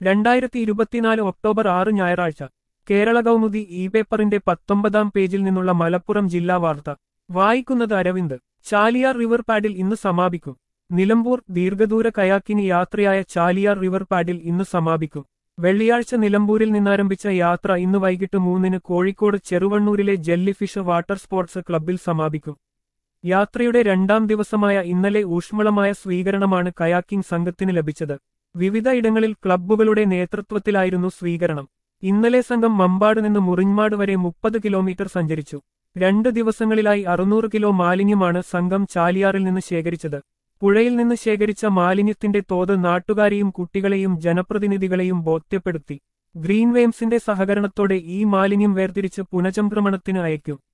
രണ്ടായിരത്തി ഇരുപത്തിനാല് ഒക്ടോബർ ആറ് ഞായറാഴ്ച കേരള കൗമുദി ഇ പേപ്പറിന്റെ പത്തൊമ്പതാം പേജിൽ നിന്നുള്ള മലപ്പുറം ജില്ലാ വാർത്ത വായിക്കുന്നത് അരവിന്ദ് ചാലിയാർ റിവർ പാഡിൽ ഇന്ന് സമാപിക്കും നിലമ്പൂർ ദീർഘദൂര കയാക്കിന് യാത്രയായ ചാലിയാർ റിവർ പാഡിൽ ഇന്ന് സമാപിക്കും വെള്ളിയാഴ്ച നിലമ്പൂരിൽ നിന്നാരംഭിച്ച യാത്ര ഇന്ന് വൈകിട്ട് മൂന്നിന് കോഴിക്കോട് ചെറുവണ്ണൂരിലെ ജെല്ലിഫിഷ് വാട്ടർ സ്പോർട്സ് ക്ലബ്ബിൽ സമാപിക്കും യാത്രയുടെ രണ്ടാം ദിവസമായ ഇന്നലെ ഊഷ്മളമായ സ്വീകരണമാണ് കയാക്കിംഗ് സംഘത്തിന് ലഭിച്ചത് വിവിധ ഇടങ്ങളിൽ ക്ലബ്ബുകളുടെ നേതൃത്വത്തിലായിരുന്നു സ്വീകരണം ഇന്നലെ സംഘം മമ്പാട് നിന്ന് മുറിഞ്ഞാട് വരെ മുപ്പത് കിലോമീറ്റർ സഞ്ചരിച്ചു രണ്ട് ദിവസങ്ങളിലായി അറുന്നൂറ് കിലോ മാലിന്യമാണ് സംഘം ചാലിയാറിൽ നിന്ന് ശേഖരിച്ചത് പുഴയിൽ നിന്ന് ശേഖരിച്ച മാലിന്യത്തിന്റെ തോത് നാട്ടുകാരെയും കുട്ടികളെയും ജനപ്രതിനിധികളെയും ബോധ്യപ്പെടുത്തി ഗ്രീൻ വെയിംസിന്റെ സഹകരണത്തോടെ ഈ മാലിന്യം വേർതിരിച്ച് പുനചംക്രമണത്തിന് അയക്കും